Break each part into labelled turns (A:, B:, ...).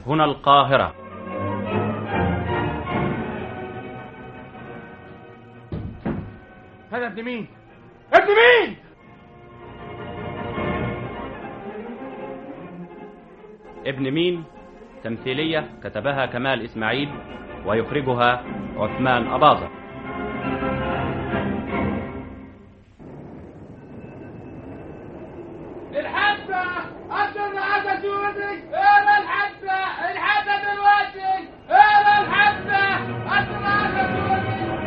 A: هنا القاهرة
B: هذا ابن مين؟ ابن مين؟
A: ابن مين تمثيلية كتبها كمال إسماعيل ويخرجها عثمان أباظة
B: الحبة أصل عدد ولدك إيه الحبة الحبة دلوقتي إيه الحبة أصل عدد ولدك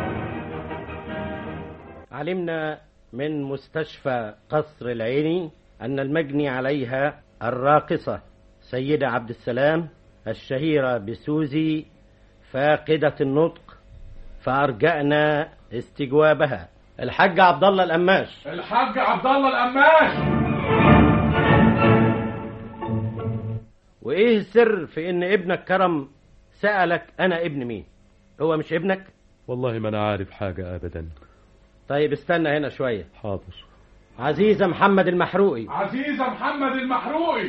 C: علمنا من مستشفى قصر العيني أن المجني عليها الراقصة سيدة عبد السلام الشهيرة بسوزي فاقدة النطق فأرجأنا استجوابها الحاج عبد الله القماش
B: الحاج عبد الله القماش
C: وإيه السر في إن ابنك كرم سألك أنا ابن مين هو مش ابنك
D: والله ما أنا عارف حاجة أبدا
C: طيب استنى هنا شوية
D: حاضر
C: عزيزة محمد المحروقي
B: عزيزة محمد المحروقي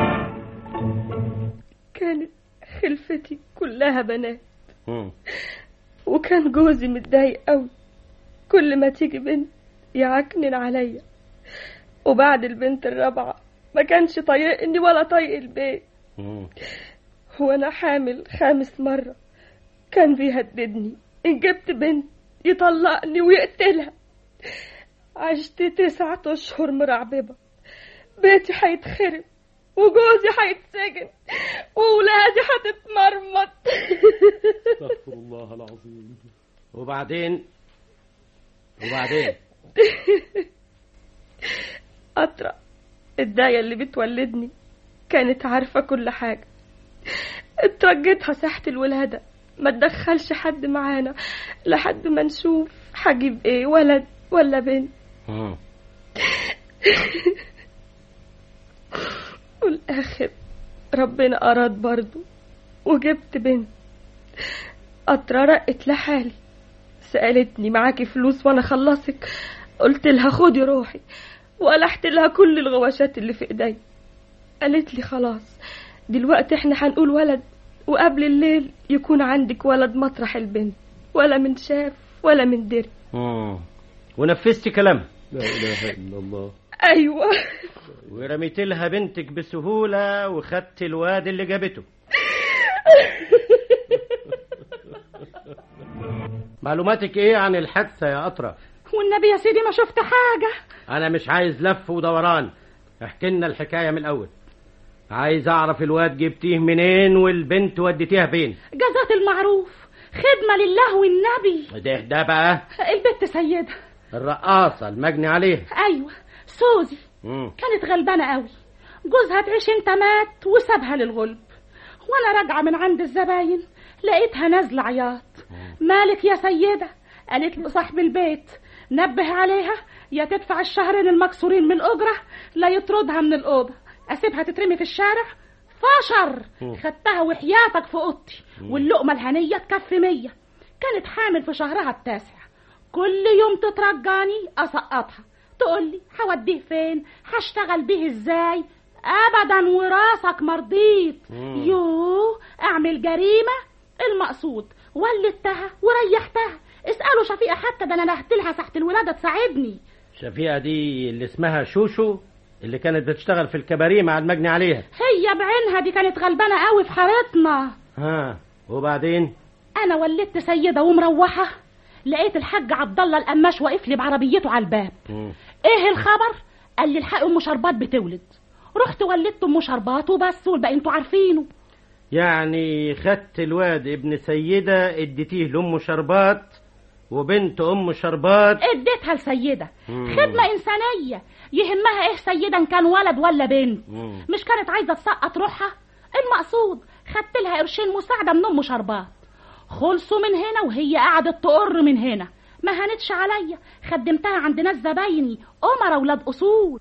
E: كانت خلفتي كلها بنات
C: مم.
E: وكان جوزي متضايق قوي كل ما تيجي بنت يعكنن عليا وبعد البنت الرابعة ما كانش طايقني ولا طايق البيت
C: مم.
E: وانا حامل خامس مرة كان بيهددني ان جبت بنت يطلقني ويقتلها عشت تسعة اشهر مرعببة بيتي هيتخرب وجوزي هيتسجن وولادي هتتمرمط
D: استغفر الله العظيم
C: وبعدين وبعدين
E: أطرى الداية اللي بتولدني كانت عارفة كل حاجة اترجيتها ساحة الولادة ما تدخلش حد معانا لحد ما نشوف هجيب ايه ولد ولا بنت
C: مم.
E: والآخر ربنا أراد برضو وجبت بنت أطرى رقت لحالي سألتني معاكي فلوس وأنا خلصك قلت لها خدي روحي وقلحت لها كل الغواشات اللي في ايدي قالت لي خلاص دلوقتي احنا هنقول ولد وقبل الليل يكون عندك ولد مطرح البنت ولا من شاف ولا من دري
C: مم. ونفذتي كلامها
D: لا إله إلا الله
E: ايوه
C: ورميت لها بنتك بسهولة وخدت الواد اللي جابته معلوماتك ايه عن الحادثة يا أطرى
F: والنبي يا سيدي ما شفت حاجة
C: أنا مش عايز لف ودوران احكي لنا الحكاية من الأول عايز أعرف الواد جبتيه منين والبنت وديتيها فين
F: جزات المعروف خدمة لله والنبي
C: ده ده بقى
F: البت سيدة
C: الرقاصة المجني عليها
F: أيوة سوزي
C: مم.
F: كانت غلبانة قوي جوزها تعيش انت مات وسابها للغلب وانا راجعة من عند الزباين لقيتها نازلة عياط مالك يا سيدة قالت له صاحب البيت نبه عليها يا تدفع الشهرين المكسورين من الأجرة لا يطردها من الأوضة أسيبها تترمي في الشارع فشر خدتها وحياتك في أوضتي واللقمة الهنية تكفي مية كانت حامل في شهرها التاسع كل يوم تترجاني أسقطها تقول لي هوديه فين هشتغل بيه ازاي ابدا وراسك مرضيت يوه اعمل جريمه المقصود ولدتها وريحتها اسالوا شفيقه حتى ده انا نهت لها ساعه الولاده تساعدني
C: شفيقة دي اللي اسمها شوشو اللي كانت بتشتغل في الكباريه مع المجني عليها
F: هي بعينها دي كانت غلبانه قوي في حارتنا
C: ها وبعدين
F: انا ولدت سيده ومروحه لقيت الحاج عبد الله القماش واقف لي بعربيته على الباب
C: مم.
F: ايه الخبر قال لي الحقي ام شربات بتولد رحت ولدت ام شربات وبس والباقي انتوا عارفينه
C: يعني خدت الواد ابن سيدة اديتيه لأم شربات وبنت أم شربات
F: اديتها لسيده
C: مم.
F: خدمه انسانيه يهمها ايه سيده ان كان ولد ولا بنت
C: مم.
F: مش كانت عايزه تسقط روحها المقصود خدت لها قرشين مساعده من ام شربات خلصوا من هنا وهي قعدت تقر من هنا ما هانتش عليا خدمتها عند ناس زبايني أمرا ولاد أصول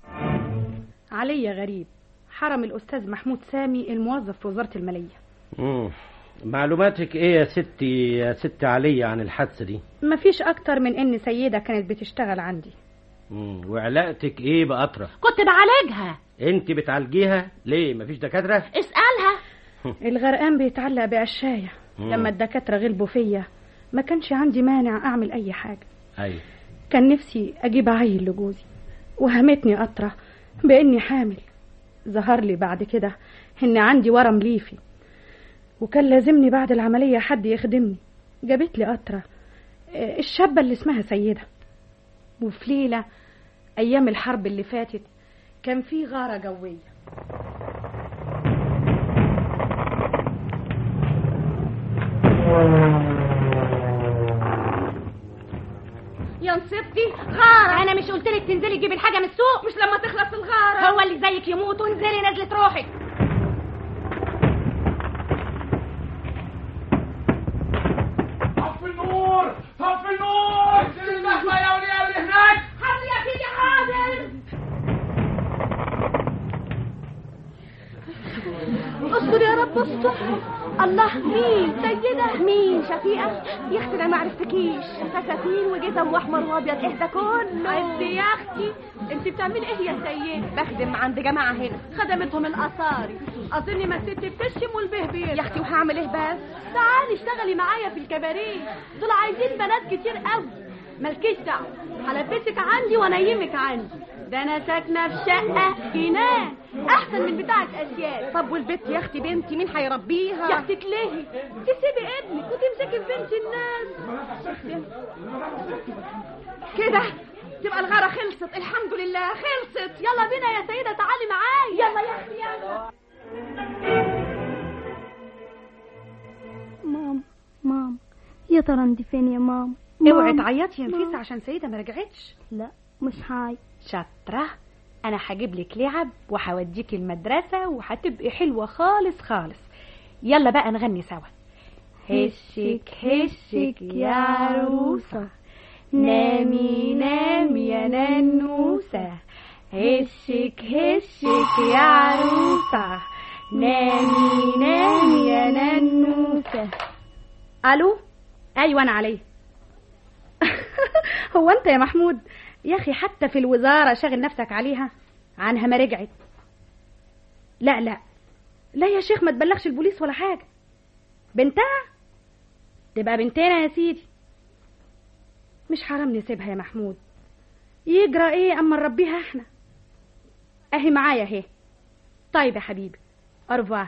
G: علي غريب حرم الأستاذ محمود سامي الموظف في وزارة المالية
C: مم. معلوماتك ايه يا ستي يا ست علي عن الحادثة دي
G: مفيش أكتر من إن سيدة كانت بتشتغل عندي
C: مم. وعلاقتك ايه بقطرة
F: كنت بعالجها
C: انت بتعالجيها ليه مفيش دكاترة
F: اسألها
G: الغرقان بيتعلق بعشاية لما الدكاترة غلبوا فيا ما كانش عندي مانع أعمل أي حاجة
C: ايوه
G: كان نفسي أجيب عيل لجوزي وهمتني قطرة بإني حامل ظهر لي بعد كده إن عندي ورم ليفي وكان لازمني بعد العملية حد يخدمني جابت لي قطرة آه، الشابة اللي اسمها سيدة وفي ليلة أيام الحرب اللي فاتت كان في غارة جوية
F: يا نصيبتي غارة أنا مش قلت لك تنزلي تجيبي الحاجة من السوق مش لما تخلص الغارة هو اللي زيك يموت وانزلي نزلة روحك
B: طفي النور طفي النور انزل المحمى يا ولية اللي هناك
F: حاضر يا سيدي حاضر استر يا رب استر الله مين سيدة مين شفيقة يا اختي انا ما عرفتكيش فساتين وجزم واحمر وابيض ايه ده كله عد يا اختي انت بتعملي ايه يا سيدة بخدم عند جماعة هنا خدمتهم الاثاري اظن ما الست بتشم والبه يا اختي وهعمل ايه بس تعالي اشتغلي معايا في الكباريه دول عايزين بنات كتير قوي مالكيش دعوه هلبسك عندي وانيمك عندي ده انا ساكنه في شقه جنان احسن من بتاعه اشياء طب والبنت يا اختي بنتي مين هيربيها يا اختي تلهي تسيبي ابنك وتمسكي في بنت الناس كده تبقى الغاره خلصت الحمد لله خلصت يلا بينا يا سيده تعالي معايا يلا يا اختي يلا
H: ماما ماما يا ترى انت فين يا ماما
G: اوعي
H: ماما.
G: تعيطي يا نفيسة
H: ماما.
G: عشان سيدة ما رجعتش
H: لا مش هاي
G: شاطرة أنا هجيب لك لعب وهوديكي المدرسة وهتبقي حلوة خالص خالص يلا بقى نغني سوا هشك هشك يا عروسة نامي نامي يا ننوسة هشك هشك يا عروسة نامي نامي يا ننوسة ألو أيوة أنا عليه هو أنت يا محمود يا أخي حتى في الوزارة شاغل نفسك عليها عنها ما رجعت لا لا لا يا شيخ ما تبلغش البوليس ولا حاجة بنتها تبقى بنتنا يا سيدي مش حرام نسيبها يا محمود يجرى ايه اما نربيها احنا اهي معايا اهي طيب يا حبيبي ارفار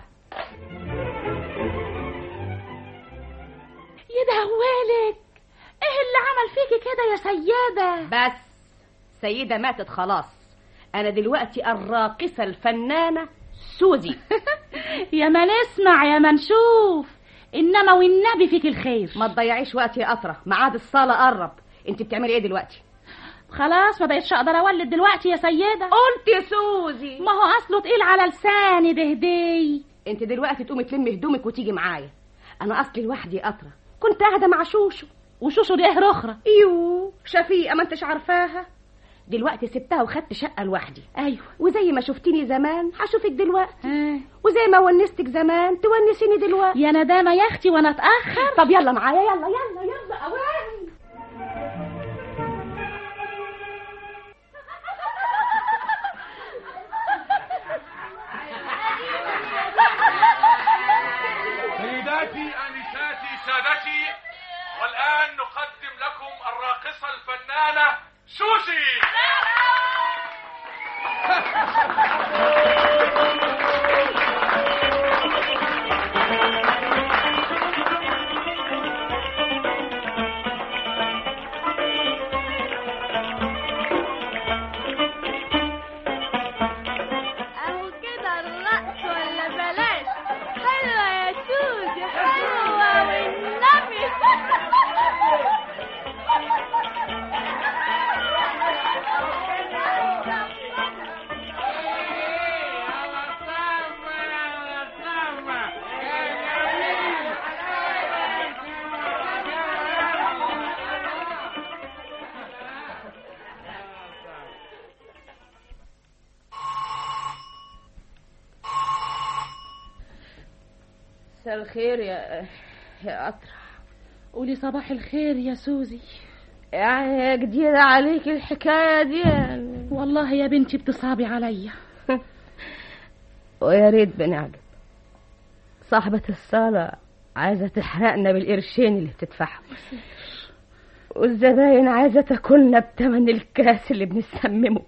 F: يدهولك ايه اللي عمل فيكي كده يا سيدة
I: بس سيدة ماتت خلاص أنا دلوقتي الراقصة الفنانة سوزي
F: يا ما نسمع يا ما نشوف انما والنبي فيك الخير
I: ما تضيعيش وقت يا قطرة ميعاد الصالة قرب انت بتعملي ايه دلوقتي
F: خلاص ما بقتش اقدر اولد دلوقتي يا سيدة
I: قلت يا سوزي
F: ما هو اصله تقيل على لساني دهدي
I: انت دلوقتي تقومي تلمي هدومك وتيجي معايا انا اصلي لوحدي يا قطرة كنت قاعدة مع شوشو
F: وشوشو دي ايه رخرة
I: ايوه شفيقة ما انتش عارفاها دلوقتي سبتها وخدت شقة لوحدي
F: ايوه
I: وزي ما شفتيني زمان هشوفك دلوقتي
F: آه.
I: وزي ما ونستك زمان تونسيني دلوقتي
F: يا ندامة يا اختي وانا اتأخر
I: طب يلا معايا يلا يلا يلا اوان
B: سيداتي انساتي سادتي والان نقدم لكم الراقصه الفنانه سوزي
H: اهو كده الرقص ولا بلاش حلوة يا سوزي حلوة والنبي
I: مساء الخير يا يا قطرة
F: قولي صباح الخير يا سوزي
I: يعني جديدة عليك الحكاية دي يعني.
F: والله يا بنتي بتصعبي عليا
I: ويا ريت بنعجب
E: صاحبة الصالة عايزة تحرقنا بالقرشين اللي بتدفعهم والزباين عايزة تاكلنا بتمن الكاس اللي بنسممه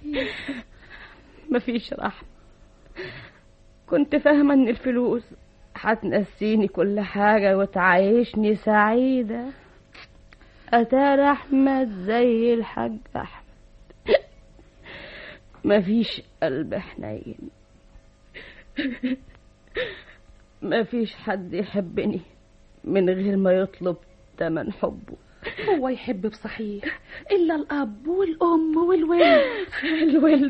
E: مفيش رحمة كنت فاهمة ان الفلوس هتنسيني كل حاجة وتعيشني سعيدة أتاري أحمد زي الحاج أحمد مفيش قلب حنين مفيش حد يحبني من غير ما يطلب تمن حبه
F: هو يحب بصحيح إلا الأب والأم والولد
E: الولد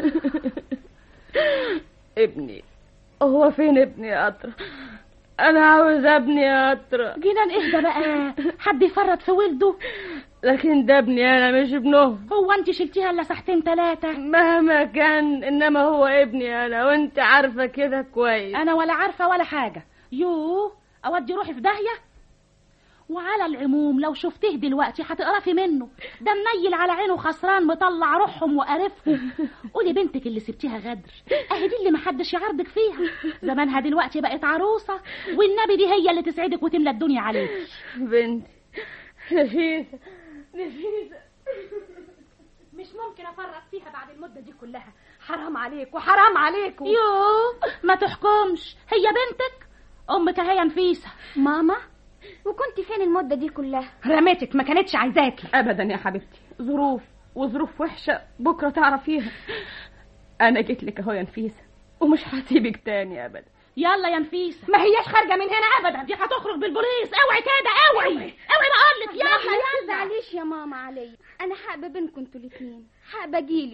E: ابني هو فين ابني يا قطرة أنا عاوز ابني يا قطرة
F: جينا نهدى بقى حد يفرط في ولده
E: لكن ده ابني أنا مش ابنه
F: هو انت شلتيها الا ساعتين ثلاثة
E: مهما كان إنما هو ابني أنا وأنت عارفة كده كويس
F: انا ولا عارفة ولا حاجة يوه اودي روحي في داهية وعلى العموم لو شفتيه دلوقتي هتقرفي منه ده منيل على عينه خسران مطلع روحهم وقرفهم قولي بنتك اللي سبتيها غدر اهي دي اللي محدش يعرضك فيها زمانها دلوقتي بقت عروسة والنبي دي هي اللي تسعدك وتملى الدنيا عليك
E: بنتي نفيسة نفيسة
G: مش ممكن افرط فيها بعد المدة دي كلها حرام عليك وحرام عليك
F: يوه ما تحكمش هي بنتك امك اهي نفيسة
H: ماما وكنت فين المدة دي كلها
G: رميتك ما كانتش عايزاكي
E: ابدا يا حبيبتي ظروف وظروف وحشه بكره تعرفيها انا جيت لك اهو يا نفيسه ومش هسيبك تاني ابدا
F: يلا يا نفيسة
G: ما هياش خارجة من هنا ابدا
F: دي هتخرج بالبوليس اوعي كده اوعي اوعي بقولك يلا
H: ما
F: يلا
H: تزعليش يا ماما عليا انا حابة بينكم انتوا الاتنين حابة اجيلك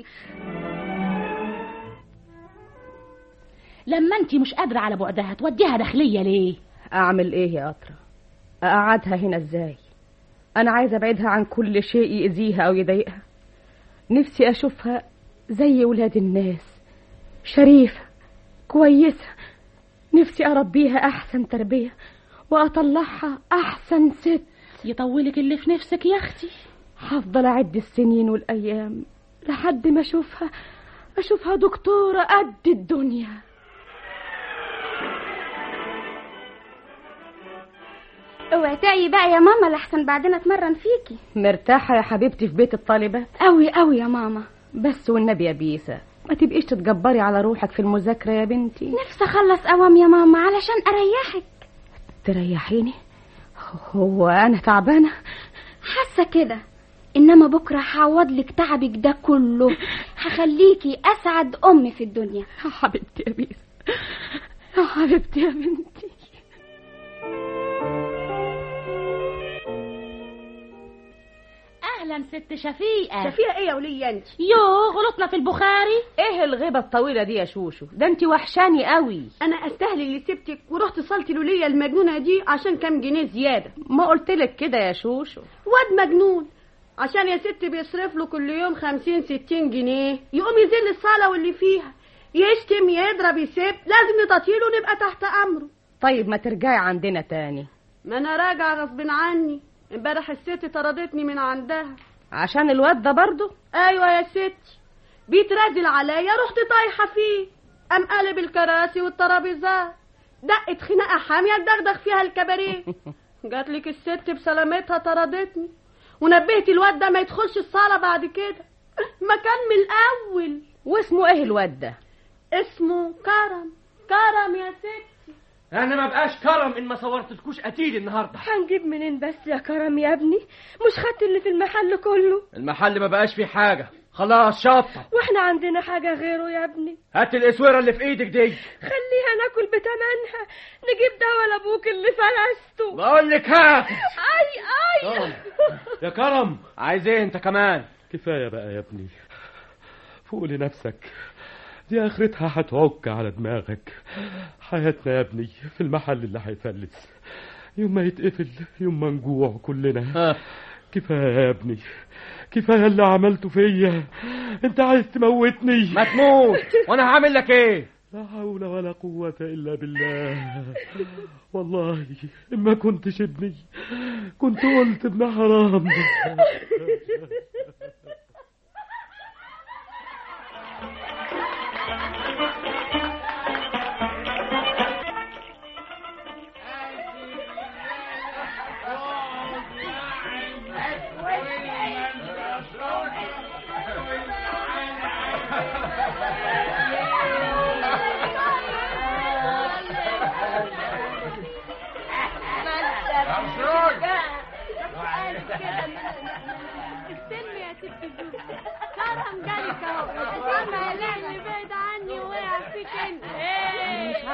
F: لما انت مش قادرة على بعدها توديها داخلية ليه
E: اعمل ايه يا قطره اقعدها هنا ازاي انا عايزه ابعدها عن كل شيء يأذيها او يضايقها نفسي اشوفها زي ولاد الناس شريفه كويسه نفسي اربيها احسن تربيه واطلعها احسن ست
F: يطولك اللي في نفسك يا اختي
E: هفضل اعد السنين والايام لحد ما اشوفها اشوفها دكتوره قد الدنيا
H: اوعي تعي بقى يا ماما لحسن بعدين اتمرن فيكي
E: مرتاحه يا حبيبتي في بيت الطالبات
H: قوي قوي يا ماما
E: بس والنبي يا بيسا ما تبقيش تتجبري على روحك في المذاكره يا بنتي
H: نفسي اخلص اوام يا ماما علشان اريحك
E: تريحيني هو انا تعبانه
H: حاسه كده انما بكره هعوض لك تعبك ده كله هخليكي اسعد ام في الدنيا
E: يا حبيبتي يا بيسا يا حبيبتي يا بنتي
F: اهلا ست شفيقة
G: شفيقة ايه يا ولية انت
F: يوه غلطنا في البخاري
E: ايه الغيبه الطويله دي يا شوشو ده انت وحشاني قوي
G: انا استاهل اللي سبتك ورحت صلت الولية المجنونة دي عشان كام جنيه زيادة
E: ما قلتلك كده يا شوشو
G: واد مجنون عشان يا ست بيصرف له كل يوم خمسين ستين جنيه يقوم يذل الصالة واللي فيها يشتم يضرب يسب لازم نطيله ونبقى تحت امره
E: طيب ما ترجعي عندنا تاني
G: ما انا راجعة غصب عني امبارح الست طردتني من عندها
E: عشان الواد ده برضه
G: ايوه يا ستي بيترازل عليا رحت طايحه فيه قام قلب الكراسي والترابيزات دقت خناقه حاميه تدغدغ فيها الكباريه جات لك الست بسلامتها طردتني ونبهت الواد ده ما يدخلش الصاله بعد كده ما كان من الاول
E: واسمه ايه الواد ده
G: اسمه كرم كرم يا ستي
C: انا ما بقاش كرم ان ما صورتلكوش قتيل النهارده
E: هنجيب منين بس يا كرم يا ابني مش خدت اللي في المحل كله
C: المحل ما بقاش فيه حاجه خلاص شطه
E: واحنا عندنا حاجة غيره يا ابني
C: هات الاسوره اللي في ايدك دي
E: خليها ناكل بتمنها نجيب دواء لابوك اللي فلسته
C: بقول لك هات
E: اي اي
C: يا كرم عايز ايه انت كمان
D: كفاية بقى يا ابني فوق لنفسك دي آخرتها هتعك على دماغك حياتنا يا ابني في المحل اللي هيفلس يوم ما يتقفل يوم ما نجوع كلنا
C: ها.
D: كفاية يا ابني كفاية اللي عملته فيا انت عايز تموتني
C: ما تموت وانا هعمل لك ايه
D: لا حول ولا قوة إلا بالله والله إما كنتش ابني كنت قلت ابن حرام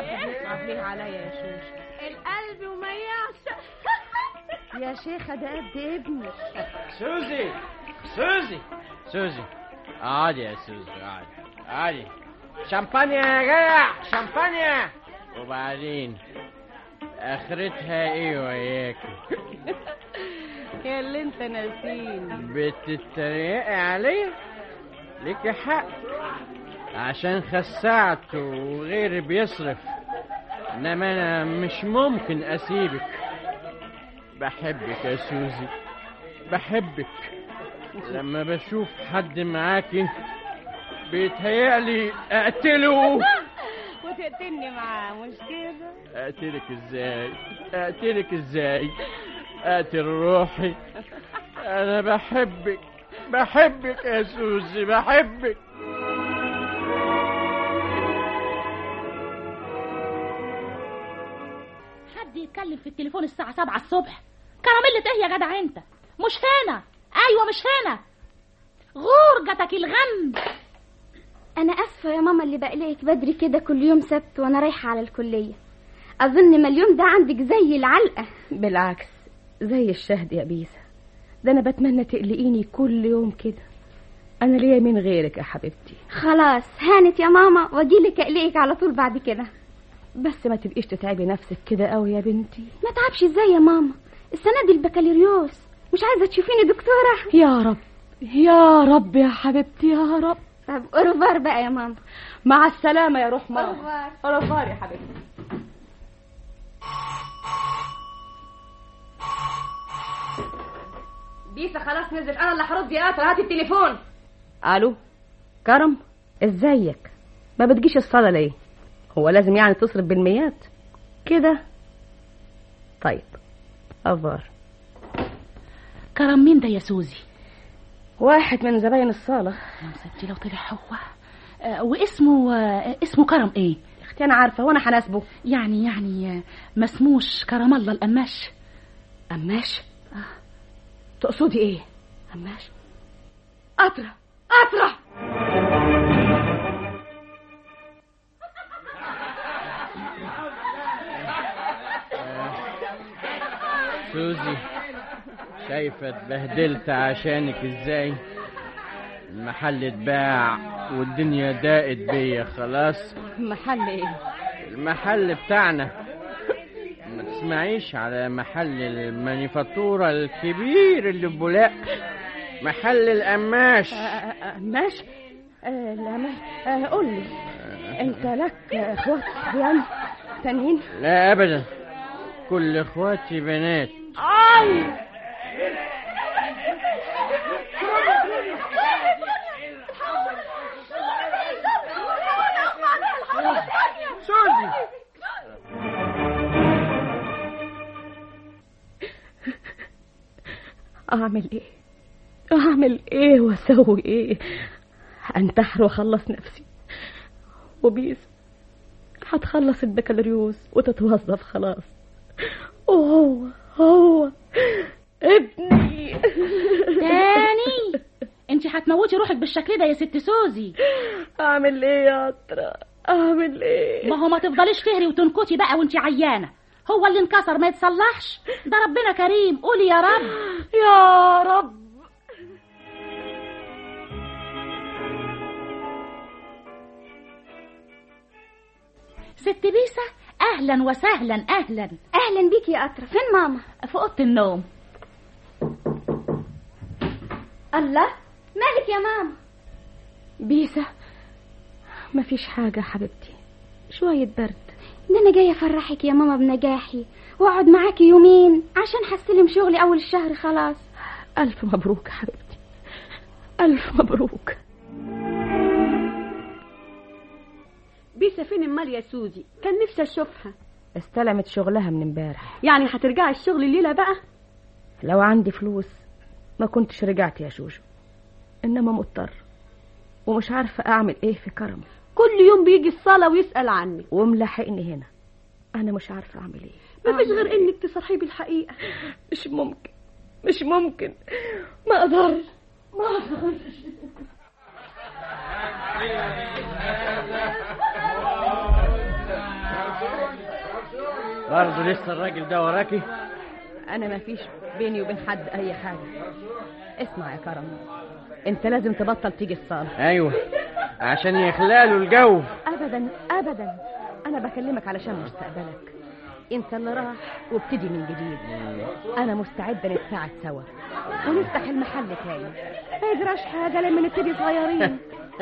I: الخاطر يصعب ليه عليا يا شوشو
G: القلب وما يعشق يا شيخة ده قد ابني
C: سوزي سوزي سوزي اقعدي يا سوزي اقعدي اقعدي شمبانيا يا جدع شمبانيا وبعدين اخرتها ايه وياكي
I: يا اللي انت ناسين
C: بتتريقي عليه ليكي حق عشان خسعت وغيري بيصرف انما انا مش ممكن اسيبك بحبك يا سوزي بحبك لما بشوف حد معاكي بيتهيألي اقتله
I: وتقتلني معاه مش كده
C: اقتلك ازاي اقتلك ازاي اقتل روحي انا بحبك بحبك يا سوزي بحبك
F: حد يتكلم في التليفون الساعة سبعة الصبح كراميلة ايه يا جدع انت مش هنا ايوه مش هنا غرجتك الغم
H: انا اسفه يا ماما اللي بقلقك بدري كده كل يوم سبت وانا رايحه على الكليه اظن ما اليوم ده عندك زي العلقه
E: بالعكس زي الشهد يا بيسا ده انا بتمنى تقلقيني كل يوم كده انا ليا من غيرك يا حبيبتي
H: خلاص هانت يا ماما واجيلك اقلقك على طول بعد كده
E: بس ما تبقيش تتعبي نفسك كده قوي يا بنتي
H: ما تعبش ازاي يا ماما السنه دي البكالوريوس مش عايزه تشوفيني دكتوره
E: يا رب يا رب يا حبيبتي يا رب
H: طب اوروفار بقى يا ماما
E: مع السلامه يا روح ماما
H: أوروفار.
E: اوروفار يا حبيبتي
I: بيسا خلاص نزلت انا اللي هرد يا قطر هات التليفون
E: الو كرم ازيك ما بتجيش الصلاة ليه هو لازم يعني تصرف بالميات كده طيب أفار
F: كرم مين ده يا سوزي
E: واحد من زباين الصالة
F: يا ستي لو طلع هو آه، واسمه آه، اسمه كرم ايه
E: اختي انا عارفة وانا هناسبه
F: يعني يعني آه، ما اسموش كرم الله القماش
E: قماش تقصدي ايه قماش قطرة قطرة
C: سوزي شايفة اتبهدلت عشانك ازاي المحل اتباع والدنيا ضاقت بيا خلاص
I: محل ايه
C: المحل بتاعنا ما تسمعيش على محل المانيفاتورة الكبير اللي في بولاق محل القماش
E: قماش آه لا ما آه قول لي انت لك اخوات صبيان تانيين
C: لا ابدا كل اخواتي بنات سوزي
E: اعمل ايه اعمل ايه واسوي ايه انتحر واخلص نفسي وبيس هتخلص البكالوريوس وتتوظف خلاص وهو هو ابني
F: تاني انت هتموتي روحك بالشكل ده يا ست سوزي
E: اعمل ايه يا ترى اعمل ايه
F: ما هو ما تفضليش تهري وتنكتي بقى وانت عيانه هو اللي انكسر ما يتصلحش ده ربنا كريم قولي يا رب
E: يا رب
F: ست بيسة اهلا وسهلا اهلا
H: اهلا بيك يا قطرة فين ماما
F: في اوضه النوم
H: الله مالك يا ماما
E: بيسة مفيش حاجة يا حبيبتي شوية برد
H: ده انا جايه افرحك يا ماما بنجاحي واقعد معاكي يومين عشان هستلم شغلي اول الشهر خلاص
E: ألف مبروك يا حبيبتي ألف مبروك
J: بيسا فين امال يا سوزي كان نفسي اشوفها
E: استلمت شغلها من امبارح
J: يعني هترجعي الشغل الليله بقى
E: لو عندي فلوس ما كنتش رجعت يا شوشو إنما مضطر ومش عارفة أعمل إيه في كرم
J: كل يوم بيجي الصاله ويسال عني
E: وملاحقني هنا أنا مش عارفة أعمل إيه
J: مفيش غير انك تصرحيه بالحقيقه
E: مش ممكن مش ممكن ما أقدرش ما أقدرش
C: برضه لسه الراجل ده وراكي
I: انا ما فيش بيني وبين حد اي حاجه اسمع يا كرم انت لازم تبطل تيجي الصاله
C: ايوه عشان يخلقوا الجو
I: ابدا ابدا انا بكلمك علشان مستقبلك انت اللي راح وابتدي من جديد انا مستعده نتساعد سوا ونفتح المحل تاني ما يجراش حاجه لما نبتدي صغيرين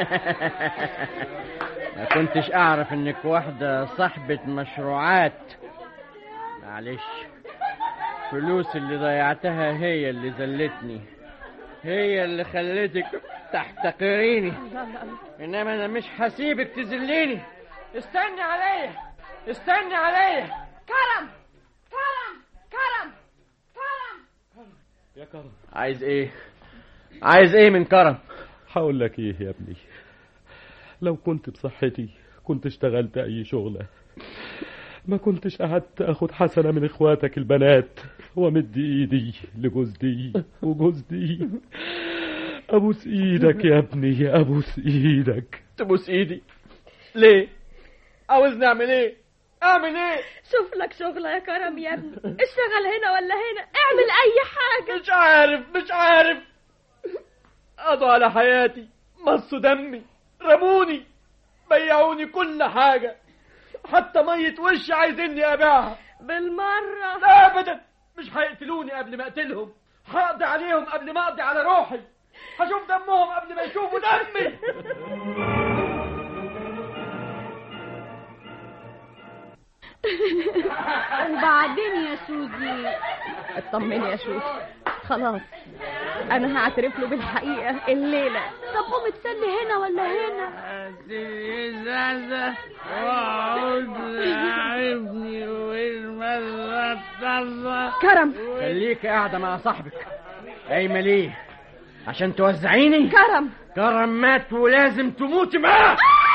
C: ما كنتش اعرف انك واحدة صاحبة مشروعات معلش فلوس اللي ضيعتها هي اللي ذلتني هي اللي خلتك تحتقريني انما انا مش هسيبك تذليني استني عليا استني عليا
F: كرم كرم كرم كرم
D: يا كرم
C: عايز ايه عايز ايه من كرم
D: هقول لك ايه يا ابني لو كنت بصحتي كنت اشتغلت اي شغلة ما كنتش قعدت اخد حسنة من اخواتك البنات وامد ايدي لجوز دي وجوز دي ابوس ايدك يا ابني ابوس ايدك
C: تبوس ايدي ليه عاوزني اعمل ايه اعمل ايه
E: شوف لك شغلة يا كرم يا ابني اشتغل هنا ولا هنا اعمل اي حاجة
C: مش عارف مش عارف قضوا على حياتي مصوا دمي رموني بيعوني كل حاجة حتى مية وش عايزيني ابيعها
E: بالمرة
C: لا ابدا مش هيقتلوني قبل ما اقتلهم هقضي عليهم قبل ما اقضي على روحي هشوف دمهم قبل ما يشوفوا دمي
J: وبعدين يا سوزي
I: اطمني يا شوف خلاص انا هعترف له بالحقيقه الليله
J: طب قوم اتسلي هنا ولا هنا
C: ازازة واقعد لاعبني والمزة
I: كرم
C: خليك قاعدة مع صاحبك قايمة ليه عشان توزعيني
I: كرم
C: كرم مات ولازم تموتي معاه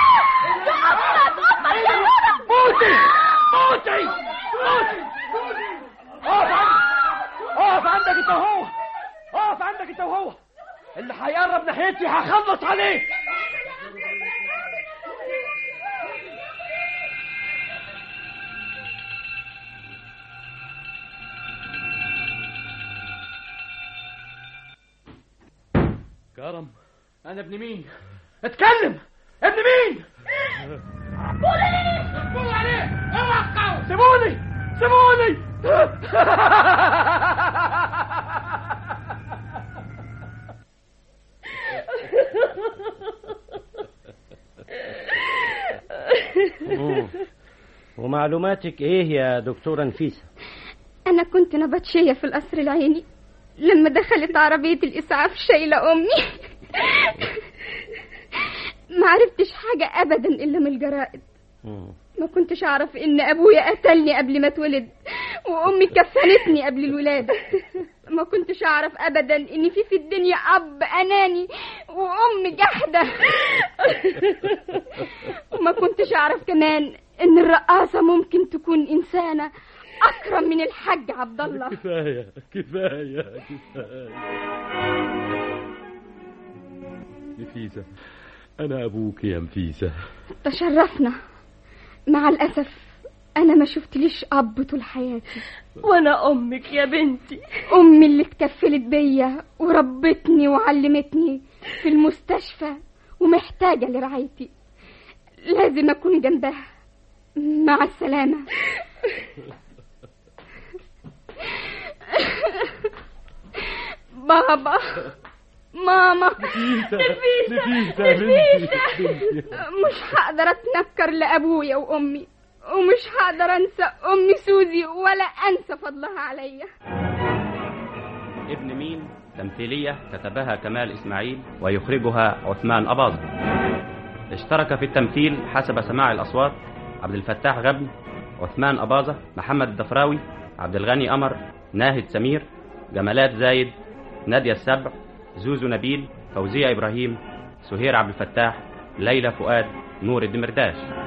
C: موتي موتي موتي اقف عندك اقف عندك انت وهو اقف عندك انت وهو اللي هيقرب ناحيتي هخلص عليه
D: كرم
C: انا ابن مين اتكلم ابن مين
B: قول عليه اوقعوا
C: سيبوني سيبوني ومعلوماتك ايه يا دكتورة نفيسة
H: أنا كنت نبطشية في القصر العيني لما دخلت عربية الإسعاف شايلة أمي ما عرفتش حاجة أبدا إلا من الجرائد ما كنتش أعرف إن أبويا قتلني قبل ما اتولد وأمي كفنتني قبل الولادة ما كنتش أعرف أبدا إن في في الدنيا أب أناني وأم جحدة وما كنتش أعرف كمان إن الرقاصة ممكن تكون إنسانة أكرم من الحاج عبد الله
D: كفاية كفاية كفاية نفيسة أنا أبوك يا نفيسة
H: تشرفنا مع الأسف أنا ما شفتليش أب طول حياتي
E: وانا امك يا بنتي
H: أمي اللي اتكفلت بيا وربتني وعلمتني في المستشفى ومحتاجة لرعايتي لازم أكون جنبها مع السلامة بابا ماما
D: نفيسة
H: نفيسة
D: نفيسة بنتي بنتي
H: مش هقدر اتنكر لابويا وامي ومش هقدر انسى امي سوزي ولا انسى فضلها عليا
A: ابن مين تمثيلية كتبها كمال إسماعيل ويخرجها عثمان أباظة اشترك في التمثيل حسب سماع الأصوات عبد الفتاح غبن عثمان أباظة محمد الدفراوي عبد الغني قمر ناهد سمير جمالات زايد نادية السبع زوزو نبيل فوزية إبراهيم سهير عبد الفتاح ليلى فؤاد نور الدمرداش